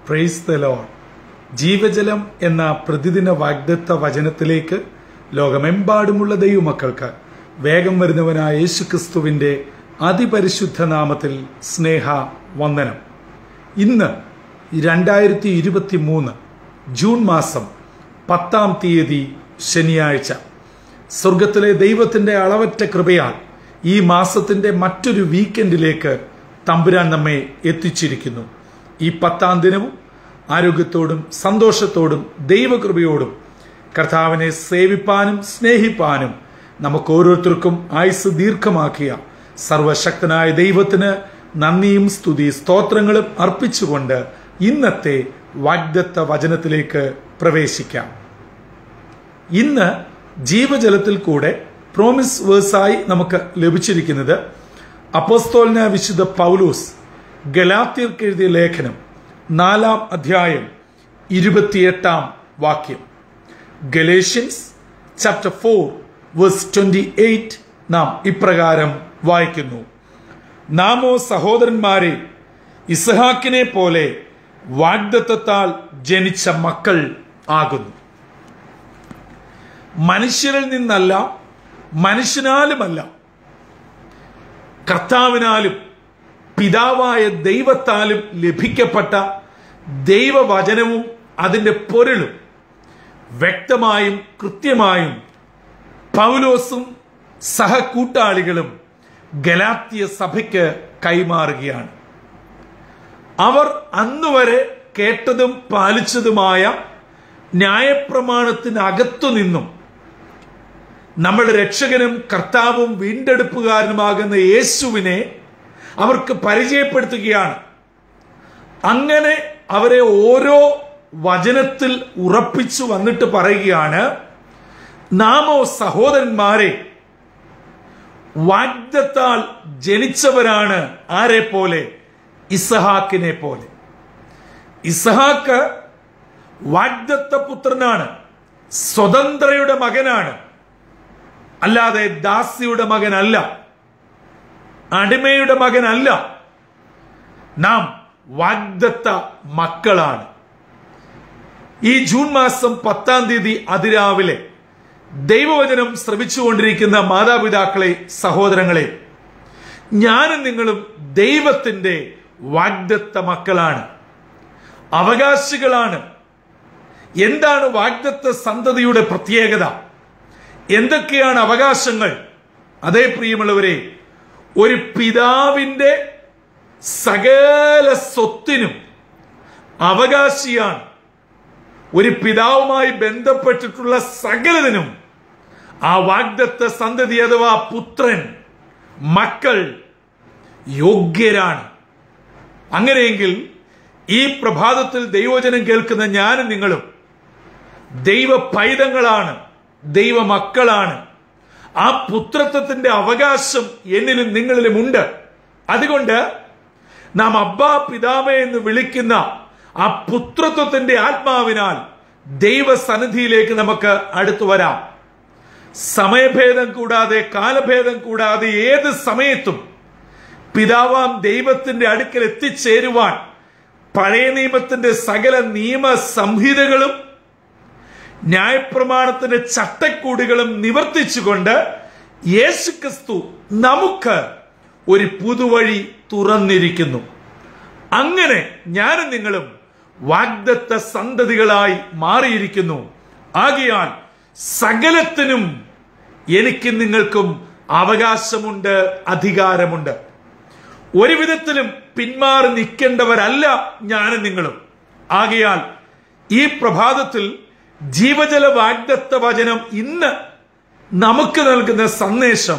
praise the loan ജീവജലം എന്ന പ്രതിദിന വാഗ്ദത്ത വചനത്തിലേക്ക് ലോകമെമ്പാടുമുള്ള ദൈവമക്കൾക്ക് വേഗം വരുന്നവനായ യേശുക്രിസ്തുവിന്റെ അതിപരിശുദ്ധ നാമത്തിൽ സ്നേഹ വന്ദനം ഇന്ന് രണ്ടായിരത്തി ഇരുപത്തി മൂന്ന് ജൂൺ മാസം പത്താം തീയതി ശനിയാഴ്ച സ്വർഗത്തിലെ ദൈവത്തിന്റെ അളവറ്റ കൃപയാൽ ഈ മാസത്തിന്റെ മറ്റൊരു വീക്കെൻഡിലേക്ക് തമ്പുരാൻ നമ്മെ എത്തിച്ചിരിക്കുന്നു ഈ പത്താം ദിനവും ആരോഗ്യത്തോടും സന്തോഷത്തോടും ദൈവകൃപയോടും കർത്താവിനെ സേവിപ്പാനും സ്നേഹിപ്പാനും നമുക്ക് ഓരോരുത്തർക്കും ആയുസ് ദീർഘമാക്കിയ സർവശക്തനായ ദൈവത്തിന് നന്ദിയും സ്തുതി സ്തോത്രങ്ങളും അർപ്പിച്ചുകൊണ്ട് ഇന്നത്തെ വാഗ്ദത്ത വചനത്തിലേക്ക് പ്രവേശിക്കാം ഇന്ന് ജീവജലത്തിൽ കൂടെ പ്രോമിസ് വേഴ്സായി നമുക്ക് ലഭിച്ചിരിക്കുന്നത് അപ്പോസ്തോലിന വിശുദ്ധ പൗലൂസ് ഗലാത്യർക്ക് എഴുതിയ ലേഖനം നാലാം അധ്യായം ഇരുപത്തിയെട്ടാം വാക്യം Galatians chapter four verse twenty eight നാം ഇപ്രകാരം വായിക്കുന്നു നാമോ സഹോദരന്മാരെ ഇസഹാക്കിനെ പോലെ വാഗ്ദത്തത്താൽ ജനിച്ച മക്കൾ ആകുന്നു മനുഷ്യരിൽ നിന്നല്ല മനുഷ്യനാലുമല്ല കർത്താവിനാലും പിതാവായ ദൈവത്താലും ലഭിക്കപ്പെട്ട ദൈവവചനവും അതിന്റെ പൊരുളും വ്യക്തമായും കൃത്യമായും പൗലോസും സഹകൂട്ടാളികളും ഗലാത്തിയ സഭയ്ക്ക് കൈമാറുകയാണ് അവർ അന്നുവരെ കേട്ടതും പാലിച്ചതുമായ ന്യായപ്രമാണത്തിനകത്തു നിന്നും നമ്മുടെ രക്ഷകനും കർത്താവും വീണ്ടെടുപ്പുകാരനുമാകുന്ന യേശുവിനെ അവർക്ക് പരിചയപ്പെടുത്തുകയാണ് അങ്ങനെ അവരെ ഓരോ വചനത്തിൽ ഉറപ്പിച്ചു വന്നിട്ട് പറയുകയാണ് നാമോ സഹോദരന്മാരെ വാഗ്ദത്താൽ ജനിച്ചവരാണ് ആരെ പോലെ ഇസഹാക്കിനെ പോലെ ഇസഹാക്ക് വാഗ്ദത്ത പുത്രനാണ് സ്വതന്ത്രയുടെ മകനാണ് അല്ലാതെ ദാസിയുടെ മകനല്ല അടിമയുടെ മകനല്ല നാം വാഗ്ദത്ത മക്കളാണ് ഈ ജൂൺ മാസം പത്താം തീയതി അതിരാവിലെ ദൈവവചനം ശ്രമിച്ചുകൊണ്ടിരിക്കുന്ന മാതാപിതാക്കളെ സഹോദരങ്ങളെ ഞാനും നിങ്ങളും ദൈവത്തിന്റെ വാഗ്ദത്ത മക്കളാണ് അവകാശികളാണ് എന്താണ് വാഗ്ദത്ത സന്തതിയുടെ പ്രത്യേകത എന്തൊക്കെയാണ് അവകാശങ്ങൾ അതേ പ്രിയമുള്ളവരെ ഒരു പിതാവിന്റെ സകല സ്വത്തിനും അവകാശിയാണ് ഒരു പിതാവുമായി ബന്ധപ്പെട്ടിട്ടുള്ള സകലതിനും ആ വാഗ്ദത്ത സന്തതി അഥവാ പുത്രൻ മക്കൾ യോഗ്യരാണ് അങ്ങനെയെങ്കിൽ ഈ പ്രഭാതത്തിൽ ദൈവജനം കേൾക്കുന്ന ഞാനും നിങ്ങളും ദൈവ പൈതങ്ങളാണ് ദൈവ മക്കളാണ് ആ പുത്രത്വത്തിന്റെ അവകാശം എന്നിലും നിങ്ങളിലും ഉണ്ട് അതുകൊണ്ട് നാം അബ്ബാ പിതാവേ എന്ന് വിളിക്കുന്ന ആ പുത്രത്വത്തിന്റെ ആത്മാവിനാൽ ദൈവസന്നിധിയിലേക്ക് നമുക്ക് അടുത്തു വരാം സമയഭേദം കൂടാതെ കാലഭേദം കൂടാതെ ഏത് സമയത്തും പിതാവാം ദൈവത്തിന്റെ അടുക്കൽ എത്തിച്ചേരുവാൻ പഴയ നിയമത്തിന്റെ സകല നിയമ സംഹിതകളും ന്യായപ്രമാണത്തിന്റെ ചട്ടക്കൂടുകളും നിവർത്തിച്ചുകൊണ്ട് യേശുക്രിസ്തു നമുക്ക് ഒരു പുതുവഴി തുറന്നിരിക്കുന്നു അങ്ങനെ ഞാനും നിങ്ങളും വാഗ്ദത്ത സന്തതികളായി മാറിയിരിക്കുന്നു ആകിയാൽ സകലത്തിനും എനിക്ക് നിങ്ങൾക്കും അവകാശമുണ്ട് അധികാരമുണ്ട് ഒരു വിധത്തിലും പിന്മാറി നിൽക്കേണ്ടവരല്ല ഞാനും നിങ്ങളും ആകയാൽ ഈ പ്രഭാതത്തിൽ ജീവജല വാഗ്ദത്ത വചനം ഇന്ന് നമുക്ക് നൽകുന്ന സന്ദേശം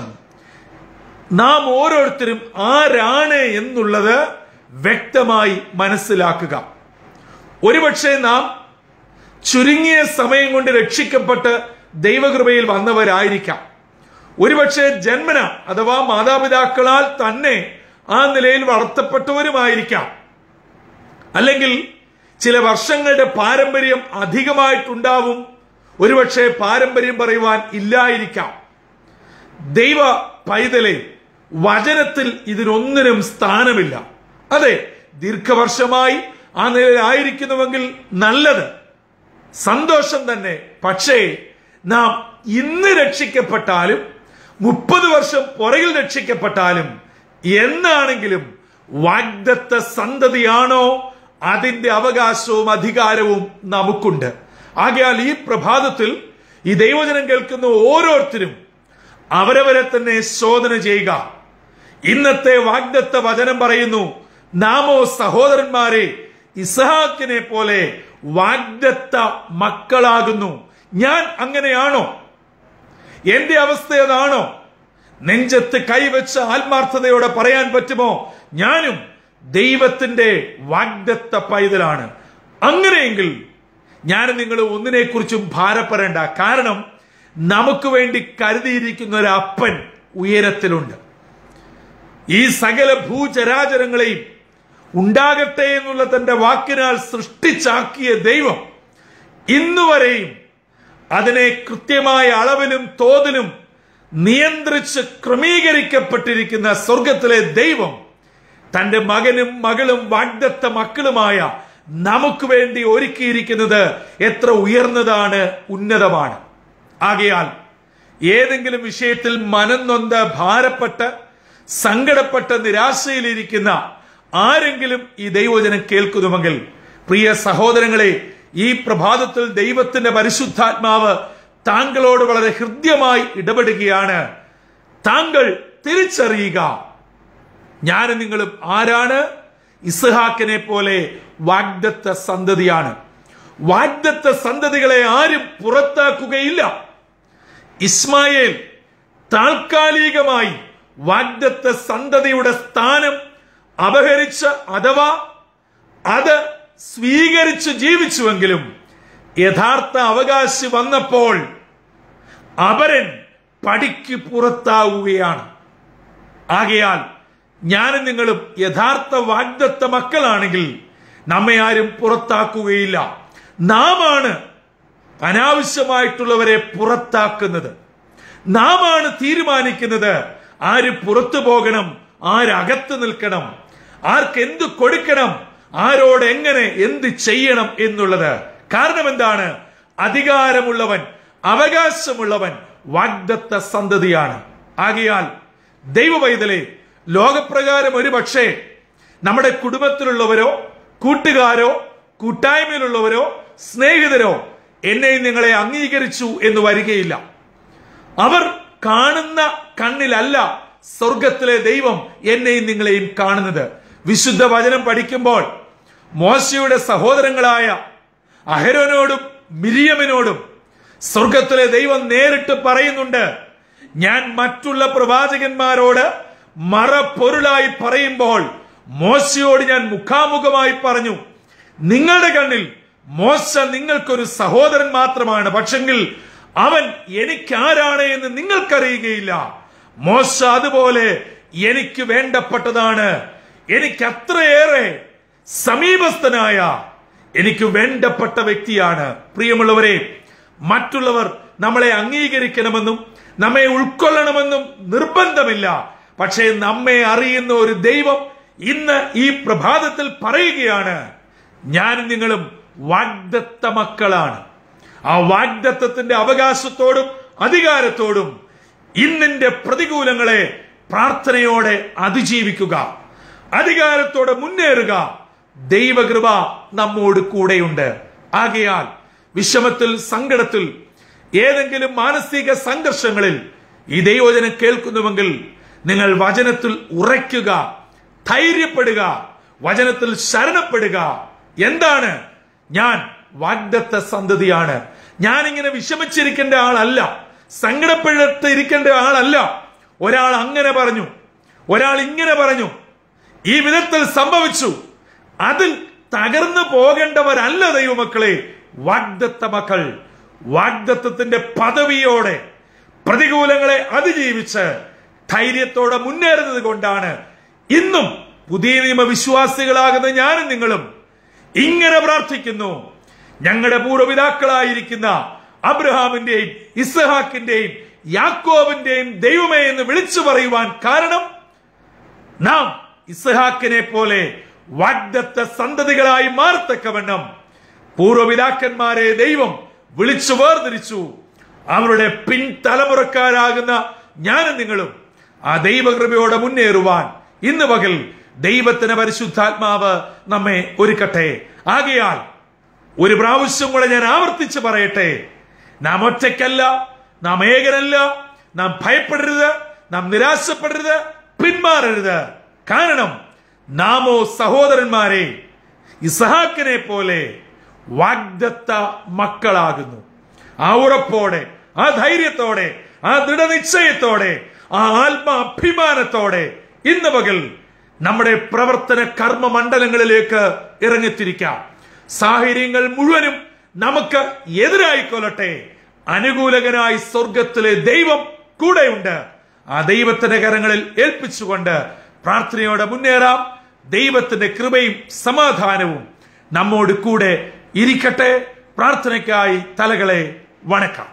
നാം ഓരോരുത്തരും ആരാണ് എന്നുള്ളത് വ്യക്തമായി മനസ്സിലാക്കുക ഒരുപക്ഷെ നാം ചുരുങ്ങിയ സമയം കൊണ്ട് രക്ഷിക്കപ്പെട്ട് ദൈവകൃപയിൽ വന്നവരായിരിക്കാം ഒരുപക്ഷെ ജന്മന അഥവാ മാതാപിതാക്കളാൽ തന്നെ ആ നിലയിൽ വളർത്തപ്പെട്ടവരുമായിരിക്കാം അല്ലെങ്കിൽ ചില വർഷങ്ങളുടെ പാരമ്പര്യം അധികമായിട്ടുണ്ടാവും ഒരുപക്ഷെ പാരമ്പര്യം പറയുവാൻ ഇല്ലായിരിക്കാം ദൈവ പൈതലെ വചനത്തിൽ ഇതിനൊന്നിനും സ്ഥാനമില്ല അതെ ദീർഘവർഷമായി ആ നിലയിലായിരിക്കുന്നുവെങ്കിൽ നല്ലത് സന്തോഷം തന്നെ പക്ഷേ നാം ഇന്ന് രക്ഷിക്കപ്പെട്ടാലും മുപ്പത് വർഷം പുറകിൽ രക്ഷിക്കപ്പെട്ടാലും എന്നാണെങ്കിലും വാഗ്ദത്ത സന്തതിയാണോ അതിന്റെ അവകാശവും അധികാരവും നമുക്കുണ്ട് ആകയാൽ ഈ പ്രഭാതത്തിൽ ഈ ദൈവജനം കേൾക്കുന്ന ഓരോരുത്തരും അവരവരെ തന്നെ ശോധന ചെയ്യുക ഇന്നത്തെ വാഗ്ദത്ത വചനം പറയുന്നു നാമോ സഹോദരന്മാരെ ഇസഹാക്കിനെ പോലെ വാഗ്ദത്ത മക്കളാകുന്നു ഞാൻ അങ്ങനെയാണോ എന്റെ അവസ്ഥ അതാണോ നെഞ്ചത്ത് കൈവച്ച് ആത്മാർത്ഥതയോടെ പറയാൻ പറ്റുമോ ഞാനും ദൈവത്തിന്റെ വാഗ്ദത്ത പൈതലാണ് അങ്ങനെയെങ്കിൽ ഞാൻ നിങ്ങൾ ഒന്നിനെക്കുറിച്ചും ഭാരപ്പെടേണ്ട കാരണം നമുക്ക് വേണ്ടി കരുതിയിരിക്കുന്ന ഒരു അപ്പൻ ഉയരത്തിലുണ്ട് ഈ സകല ഭൂചരാചരങ്ങളെയും ഉണ്ടാകട്ടെ എന്നുള്ള തന്റെ വാക്കിനാൽ സൃഷ്ടിച്ചാക്കിയ ദൈവം ഇന്നുവരെയും അതിനെ കൃത്യമായ അളവിലും തോതിലും നിയന്ത്രിച്ച് ക്രമീകരിക്കപ്പെട്ടിരിക്കുന്ന സ്വർഗത്തിലെ ദൈവം തന്റെ മകനും മകളും വാഗ്ദത്ത മക്കളുമായ നമുക്ക് വേണ്ടി ഒരുക്കിയിരിക്കുന്നത് എത്ര ഉയർന്നതാണ് ഉന്നതമാണ് ആകയാൽ ഏതെങ്കിലും വിഷയത്തിൽ മനം നൊന്ത് ഭാരപ്പെട്ട് സങ്കടപ്പെട്ട് നിരാശയിലിരിക്കുന്ന ആരെങ്കിലും ഈ ദൈവജനം കേൾക്കുന്നുവെങ്കിൽ പ്രിയ സഹോദരങ്ങളെ ഈ പ്രഭാതത്തിൽ ദൈവത്തിന്റെ പരിശുദ്ധാത്മാവ് താങ്കളോട് വളരെ ഹൃദ്യമായി ഇടപെടുകയാണ് താങ്കൾ തിരിച്ചറിയുക ഞാനും നിങ്ങളും ആരാണ് ഇസ്ഹാക്കിനെ പോലെ വാഗ്ദത്ത സന്തതിയാണ് വാഗ്ദത്ത സന്തതികളെ ആരും പുറത്താക്കുകയില്ല ഇസ്മായേൽ താൽക്കാലികമായി വാഗ്ദത്ത സന്തതിയുടെ സ്ഥാനം അപഹരിച്ച് അഥവാ അത് സ്വീകരിച്ച് ജീവിച്ചുവെങ്കിലും യഥാർത്ഥ അവകാശി വന്നപ്പോൾ അവരൻ പടിക്ക് പുറത്താവുകയാണ് ആകയാൽ ഞാനും നിങ്ങളും യഥാർത്ഥ വാഗ്ദത്ത മക്കളാണെങ്കിൽ നമ്മെ ആരും പുറത്താക്കുകയില്ല നാമാണ് അനാവശ്യമായിട്ടുള്ളവരെ പുറത്താക്കുന്നത് നാമാണ് തീരുമാനിക്കുന്നത് ആര് പുറത്തു പോകണം ആരകത്ത് നിൽക്കണം ആർക്ക് എന്ത് കൊടുക്കണം ആരോട് എങ്ങനെ എന്ത് ചെയ്യണം എന്നുള്ളത് കാരണം എന്താണ് അധികാരമുള്ളവൻ അവകാശമുള്ളവൻ വാഗ്ദത്ത സന്തതിയാണ് ആകയാൽ ദൈവവൈതലെ ലോകപ്രകാരം ഒരു പക്ഷേ നമ്മുടെ കുടുംബത്തിലുള്ളവരോ കൂട്ടുകാരോ കൂട്ടായ്മയിലുള്ളവരോ സ്നേഹിതരോ എന്നെയും നിങ്ങളെ അംഗീകരിച്ചു എന്ന് വരികയില്ല അവർ കാണുന്ന കണ്ണിലല്ല സ്വർഗത്തിലെ ദൈവം എന്നെയും നിങ്ങളെയും കാണുന്നത് വിശുദ്ധ വചനം പഠിക്കുമ്പോൾ മോശയുടെ സഹോദരങ്ങളായ അഹരോനോടും മിരിയമിനോടും സ്വർഗത്തിലെ ദൈവം നേരിട്ട് പറയുന്നുണ്ട് ഞാൻ മറ്റുള്ള പ്രവാചകന്മാരോട് മറപ്പൊരുളായി പറയുമ്പോൾ മോശയോട് ഞാൻ മുഖാമുഖമായി പറഞ്ഞു നിങ്ങളുടെ കണ്ണിൽ മോശ നിങ്ങൾക്കൊരു സഹോദരൻ മാത്രമാണ് പക്ഷെങ്കിൽ അവൻ എനിക്കാരാണ് എന്ന് നിങ്ങൾക്കറിയുകയില്ല മോശ അതുപോലെ എനിക്ക് വേണ്ടപ്പെട്ടതാണ് എനിക്ക് അത്രയേറെ സമീപസ്ഥനായ എനിക്ക് വേണ്ടപ്പെട്ട വ്യക്തിയാണ് പ്രിയമുള്ളവരെ മറ്റുള്ളവർ നമ്മളെ അംഗീകരിക്കണമെന്നും നമ്മെ ഉൾക്കൊള്ളണമെന്നും നിർബന്ധമില്ല പക്ഷേ നമ്മെ അറിയുന്ന ഒരു ദൈവം ഇന്ന് ഈ പ്രഭാതത്തിൽ പറയുകയാണ് ഞാനും നിങ്ങളും വാഗ്ദത്ത മക്കളാണ് ആ വാഗ്ദത്തത്തിന്റെ അവകാശത്തോടും അധികാരത്തോടും ഇന്നിന്റെ പ്രതികൂലങ്ങളെ പ്രാർത്ഥനയോടെ അതിജീവിക്കുക അധികാരത്തോടെ മുന്നേറുക ദൈവകൃപ നമ്മോട് കൂടെയുണ്ട് ആകയാൽ വിഷമത്തിൽ സങ്കടത്തിൽ ഏതെങ്കിലും മാനസിക സംഘർഷങ്ങളിൽ ഈ ദൈവജനം കേൾക്കുന്നുവെങ്കിൽ നിങ്ങൾ വചനത്തിൽ ഉറയ്ക്കുക ധൈര്യപ്പെടുക വചനത്തിൽ ശരണപ്പെടുക എന്താണ് ഞാൻ വാഗ്ദത്ത സന്തതിയാണ് ഞാൻ ഇങ്ങനെ വിഷമിച്ചിരിക്കേണ്ട ആളല്ല സങ്കടപ്പെട്ടിരിക്കേണ്ട ആളല്ല ഒരാൾ അങ്ങനെ പറഞ്ഞു ഒരാൾ ഇങ്ങനെ പറഞ്ഞു ഈ വിധത്തിൽ സംഭവിച്ചു അതിൽ തകർന്നു പോകേണ്ടവരല്ല ദൈവമക്കളെ വാഗ്ദത്ത മക്കൾ വാഗ്ദത്തത്തിന്റെ പദവിയോടെ പ്രതികൂലങ്ങളെ അതിജീവിച്ച് ധൈര്യത്തോടെ മുന്നേറുന്നത് കൊണ്ടാണ് ഇന്നും പുതിയ നിയമ വിശ്വാസികളാകുന്ന ഞാനും നിങ്ങളും ഇങ്ങനെ പ്രാർത്ഥിക്കുന്നു ഞങ്ങളുടെ പൂർവ്വപിതാക്കളായിരിക്കുന്ന അബ്രഹാമിന്റെയും ഇസ്ഹാക്കിന്റെയും യാക്കോബിന്റെയും ദൈവമേ എന്ന് വിളിച്ചു പറയുവാൻ കാരണം നാം ഇസ്ഹാക്കിനെ പോലെ വാഗ്ദത്ത സന്തതികളായി മാറത്തക്കവണ്ണം പൂർവ്വപിതാക്കന്മാരെ ദൈവം വിളിച്ചു വേർതിരിച്ചു അവരുടെ പിൻതലമുറക്കാരാകുന്ന ഞാനും നിങ്ങളും ആ ദൈവകൃപയോടെ മുന്നേറുവാൻ ഇന്ന് പകൽ ദൈവത്തിന് പരിശുദ്ധാത്മാവ് നമ്മെ ഒരുക്കട്ടെ ആകയാൽ ഒരു പ്രാവശ്യം കൂടെ ഞാൻ ആവർത്തിച്ച് പറയട്ടെ നാം ഒറ്റയ്ക്കല്ല നാം ഏകനല്ല നാം ഭയപ്പെടരുത് നാം നിരാശപ്പെടരുത് പിന്മാറരുത് കാരണം നാമോ സഹോദരന്മാരെ ഇസഹാക്കിനെ പോലെ വാഗ്ദത്ത മക്കളാകുന്നു ആ ഉറപ്പോടെ ആ ധൈര്യത്തോടെ ആ ദൃഢനിശ്ചയത്തോടെ ആ ആത്മാഭിമാനത്തോടെ ഇന്ന് പകൽ നമ്മുടെ പ്രവർത്തന കർമ്മ മണ്ഡലങ്ങളിലേക്ക് ഇറങ്ങിത്തിരിക്കാം സാഹചര്യങ്ങൾ മുഴുവനും നമുക്ക് എതിരായിക്കൊള്ളട്ടെ അനുകൂലകനായി സ്വർഗത്തിലെ ദൈവം കൂടെയുണ്ട് ആ ദൈവത്തിന്റെ കരങ്ങളിൽ ഏൽപ്പിച്ചുകൊണ്ട് പ്രാർത്ഥനയോടെ മുന്നേറാം ദൈവത്തിന്റെ കൃപയും സമാധാനവും നമ്മോട് കൂടെ ഇരിക്കട്ടെ പ്രാർത്ഥനയ്ക്കായി തലകളെ വണക്കാം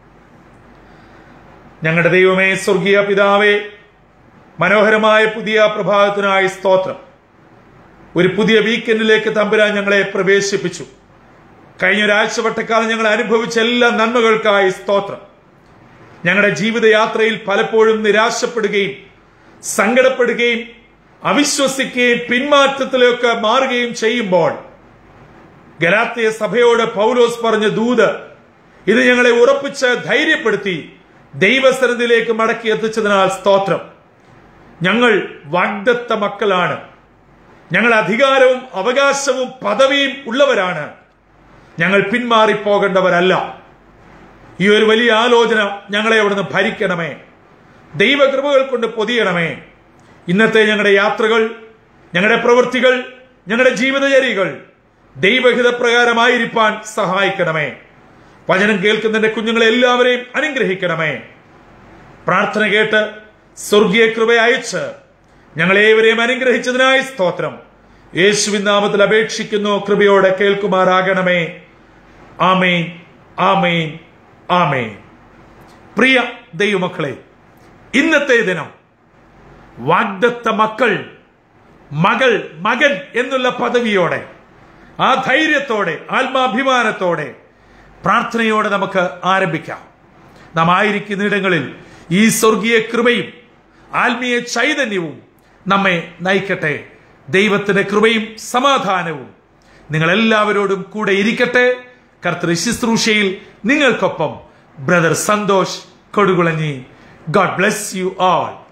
ഞങ്ങളുടെ ദൈവമേ സ്വർഗീയ പിതാവേ മനോഹരമായ പുതിയ പ്രഭാതത്തിനായി സ്തോത്രം ഒരു പുതിയ വീക്കെൻഡിലേക്ക് തമ്പുരാൻ ഞങ്ങളെ പ്രവേശിപ്പിച്ചു കഴിഞ്ഞ ഒരാഴ്ച വട്ടക്കാലം ഞങ്ങൾ അനുഭവിച്ച എല്ലാ നന്മകൾക്കായി സ്തോത്രം ഞങ്ങളുടെ ജീവിതയാത്രയിൽ പലപ്പോഴും നിരാശപ്പെടുകയും സങ്കടപ്പെടുകയും അവിശ്വസിക്കുകയും പിന്മാറ്റത്തിലേക്ക് മാറുകയും ചെയ്യുമ്പോൾ ഗലാത്തിയ സഭയോട് പൗലോസ് പറഞ്ഞ ദൂത് ഇത് ഞങ്ങളെ ഉറപ്പിച്ച് ധൈര്യപ്പെടുത്തി ദൈവസരത്തിലേക്ക് മടക്കി എത്തിച്ചതിനാൽ സ്തോത്രം ഞങ്ങൾ വാഗ്ദത്ത മക്കളാണ് ഞങ്ങൾ അധികാരവും അവകാശവും പദവിയും ഉള്ളവരാണ് ഞങ്ങൾ പിന്മാറിപ്പോകേണ്ടവരല്ല ഈ ഒരു വലിയ ആലോചന ഞങ്ങളെ അവിടുന്ന് ഭരിക്കണമേ ദൈവകൃപകൾ കൊണ്ട് പൊതിയണമേ ഇന്നത്തെ ഞങ്ങളുടെ യാത്രകൾ ഞങ്ങളുടെ പ്രവൃത്തികൾ ഞങ്ങളുടെ ജീവിതചര്യകൾ ദൈവഹിത പ്രകാരമായിരിക്കാൻ സഹായിക്കണമേ വചനം കേൾക്കുന്നതിന്റെ കുഞ്ഞുങ്ങളെ എല്ലാവരെയും അനുഗ്രഹിക്കണമേ പ്രാർത്ഥന കേട്ട് സ്വർഗീയ കൃപ അയച്ച് ഞങ്ങളേവരെയും അനുഗ്രഹിച്ചതിനായി സ്തോത്രം യേശുവിൻ നാമത്തിൽ അപേക്ഷിക്കുന്നു കൃപയോടെ കേൾക്കുമാറാകണമേ ആമേൻ ആമേൻ ആമേൻ പ്രിയ ദൈവമക്കളെ ഇന്നത്തെ ദിനം വാഗ്ദത്ത മക്കൾ മകൾ മകൻ എന്നുള്ള പദവിയോടെ ആ ധൈര്യത്തോടെ ആത്മാഭിമാനത്തോടെ പ്രാർത്ഥനയോടെ നമുക്ക് ആരംഭിക്കാം നാം ആയിരിക്കുന്ന ഇടങ്ങളിൽ ഈ സ്വർഗീയ കൃപയും ആത്മീയ ചൈതന്യവും നമ്മെ നയിക്കട്ടെ ദൈവത്തിന്റെ കൃപയും സമാധാനവും നിങ്ങൾ എല്ലാവരോടും കൂടെ ഇരിക്കട്ടെ കർത്തൃ ശുശ്രൂഷയിൽ നിങ്ങൾക്കൊപ്പം brother Santhosh Kodukulanji God bless you all